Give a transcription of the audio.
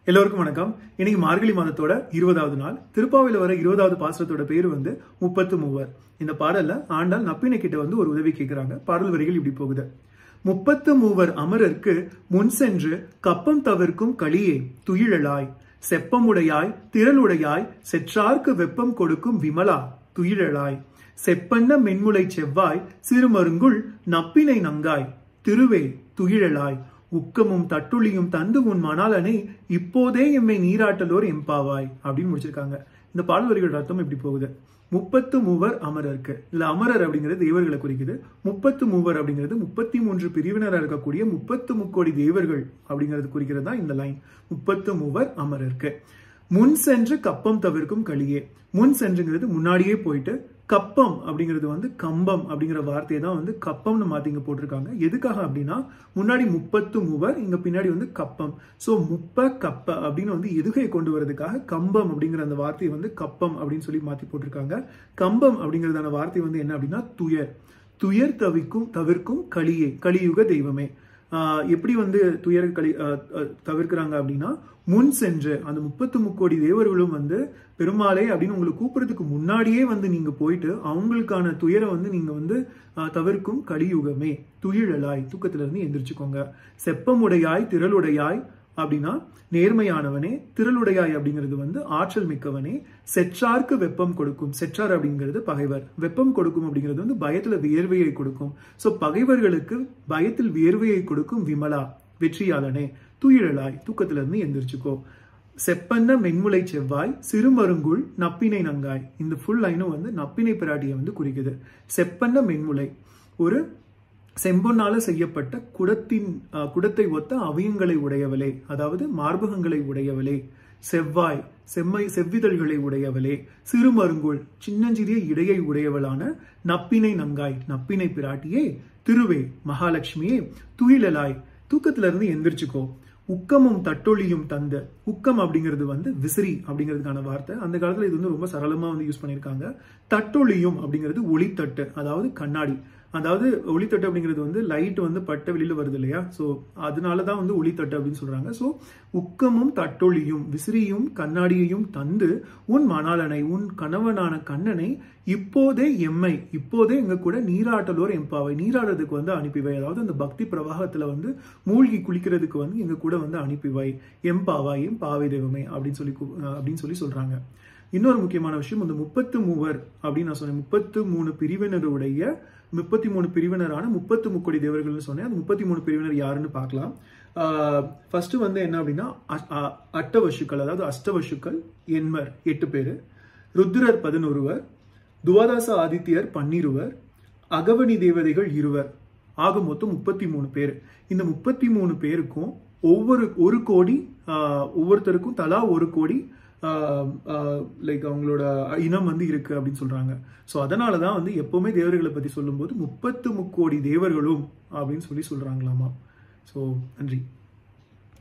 எல்லோருக்கும் வணக்கம் இன்னைக்கு மார்கழி மாதத்தோட இருபதாவது நாள் திருப்பாவையில வர இருபதாவது பாசுரத்தோட பேர் வந்து முப்பத்து மூவர் இந்த பாடல்ல ஆண்டாள் நப்பினை கிட்ட வந்து ஒரு உதவி கேட்கிறாங்க பாடல் வரிகள் இப்படி போகுது முப்பத்து மூவர் அமரர்க்கு முன் சென்று கப்பம் தவிர்க்கும் களியே துயிழலாய் செப்பமுடையாய் திரளுடையாய் செற்றார்க்கு வெப்பம் கொடுக்கும் விமலா துயிழலாய் செப்பன்ன மென்முளை செவ்வாய் சிறுமருங்குள் நப்பினை நங்காய் திருவே துயிழலாய் உக்கமும் தட்டுளியும் தந்து உன் மணாலனை இப்போதே எம்மை நீராட்டலோர் எம்பாவாய் அப்படின்னு முடிச்சிருக்காங்க இந்த பாடல் வரிகளோட அர்த்தம் இப்படி போகுது முப்பத்து மூவர் அமரருக்கு இல்ல அமரர் அப்படிங்கிறது தேவர்களை குறிக்குது முப்பத்து மூவர் அப்படிங்கிறது முப்பத்தி மூன்று பிரிவினராக இருக்கக்கூடிய முப்பத்து முக்கோடி தேவர்கள் அப்படிங்கிறது குறிக்கிறது தான் இந்த லைன் முப்பத்து மூவர் அமரருக்கு முன் சென்று கப்பம் தவிர்க்கும் களியே முன் சென்றுங்கிறது முன்னாடியே போயிட்டு கப்பம் அப்படிங்கிறது வந்து கம்பம் அப்படிங்கிற வார்த்தையை தான் வந்து கப்பம்னு மாத்தி இங்க போட்டிருக்காங்க எதுக்காக அப்படின்னா முன்னாடி முப்பத்து மூவர் இங்க பின்னாடி வந்து கப்பம் சோ முப்ப கப்ப அப்படின்னு வந்து எதுகை கொண்டு வரதுக்காக கம்பம் அப்படிங்கிற அந்த வார்த்தையை வந்து கப்பம் அப்படின்னு சொல்லி மாத்தி போட்டிருக்காங்க கம்பம் அப்படிங்கிறதான வார்த்தை வந்து என்ன அப்படின்னா துயர் துயர் தவிக்கும் தவிர்க்கும் களியே கலியுக தெய்வமே ஆஹ் எப்படி வந்து துயர் களி ஆஹ் ஆஹ் தவிர்க்கிறாங்க அப்படின்னா முன் சென்று அந்த முப்பத்து முக்கோடி தேவர்களும் வந்து பெருமாளே அப்படின்னு உங்களை கூப்பிடுறதுக்கு முன்னாடியே வந்து நீங்க போயிட்டு அவங்களுக்கான துயரை வந்து நீங்க வந்து ஆஹ் தவிர்க்கும் கலியுகமே துயிழலாய் தூக்கத்துல இருந்து எந்திரிச்சுக்கோங்க செப்பமுடையாய் திரளுடையாய் அப்படின்னா நேர்மையானவனே திரளுடையாய் அப்படிங்கிறது வந்து ஆற்றல் மிக்கவனே செற்றார்க்கு வெப்பம் கொடுக்கும் செற்றார் அப்படிங்கிறது பகைவர் வெப்பம் கொடுக்கும் அப்படிங்கிறது வந்து பயத்துல வியர்வையை கொடுக்கும் சோ பகைவர்களுக்கு பயத்தில் வியர்வையை கொடுக்கும் விமலா வெற்றியாளனே துயிழலாய் தூக்கத்துல இருந்து எந்திரிச்சுக்கோ செப்பன்ன மென்முளை செவ்வாய் சிறுமருங்குள் நப்பினை நங்காய் இந்த ஃபுல் லைனும் வந்து நப்பினை பிராட்டியை வந்து குறிக்குது செப்பன்ன மென்முளை ஒரு செம்பொன்னால செய்யப்பட்ட குடத்தின் அஹ், குடத்தை ஒத்த அவயங்களை உடையவளே அதாவது மார்பகங்களை உடையவளே செவ்வாய் செம்மை செவ்விதழ்களை உடையவளே சிறுமருங்குள் சின்னஞ்சிறிய இடையை உடையவளான நப்பினை நங்காய் நப்பினை பிராட்டியே திருவே மகாலட்சுமியே துயிலலாய் தூக்கத்துல இருந்து எந்திரிச்சுக்கோ உக்கமும் தட்டொழியும் தந்த உக்கம் அப்படிங்கிறது வந்து விசிறி அப்படிங்கிறதுக்கான வார்த்தை அந்த காலத்துல இது வந்து ரொம்ப சரளமா வந்து யூஸ் பண்ணியிருக்காங்க தட்டொழியும் அப்படிங்கிறது ஒளித்தட்டு அதாவது கண்ணாடி அதாவது ஒளித்தட்டு அப்படிங்கிறது வந்து லைட் வந்து பட்ட வெளியில வருது இல்லையா ஸோ அதனாலதான் வந்து ஒளித்தட்டு அப்படின்னு சொல்றாங்க ஸோ உக்கமும் தட்டொழியும் விசிறியும் கண்ணாடியையும் தந்து உன் மணாலனை உன் கணவனான கண்ணனை இப்போதே எம்மை இப்போதே எங்க கூட நீராட்டலோர் எம்பாவை நீராடுறதுக்கு வந்து அனுப்பிவை அதாவது அந்த பக்தி பிரவாகத்துல வந்து மூழ்கி குளிக்கிறதுக்கு வந்து எங்க கூட வந்து அனுப்பிவை எம்பாவாய் எம் பாவை தெய்வமே அப்படின்னு சொல்லி கூ- அப்படின்னு சொல்லி சொல்றாங்க இன்னொரு முக்கியமான விஷயம் இந்த முப்பத்து மூவர் அப்படின்னு நான் சொன்னேன் முப்பத்து மூணு பிரிவினருடைய முப்பத்தி மூணு பிரிவினரான முப்பத்து முக்கோடி தேவர்கள்னு சொன்னேன் அந்த முப்பத்தி மூணு பிரிவினர் யாருன்னு பார்க்கலாம் ஃபர்ஸ்ட் வந்து என்ன அப்படின்னா அ- அ- அட்டவசுக்கள் அதாவது அஷ்டவசுக்கள் எண்மர் எட்டு பேரு ருத்ரர் பதினொருவர் துவாதாச ஆதித்யர் பன்னிருவர் அகவனி தேவதைகள் இருவர் ஆக மொத்தம் முப்பத்தி மூணு பேர் இந்த முப்பத்தி மூணு பேருக்கும் ஒவ்வொரு ஒரு கோடி ஆஹ், ஒவ்வொருத்தருக்கும் தலா ஒரு கோடி லைக் அவங்களோட இனம் வந்து இருக்கு அப்படின்னு சொல்றாங்க ஸோ அதனால தான் வந்து எப்பவுமே தேவர்களை பத்தி சொல்லும்போது முப்பத்து முக்கோடி தேவர்களும் அப்படின்னு சொல்லி சொல்றாங்களாமா ஸோ நன்றி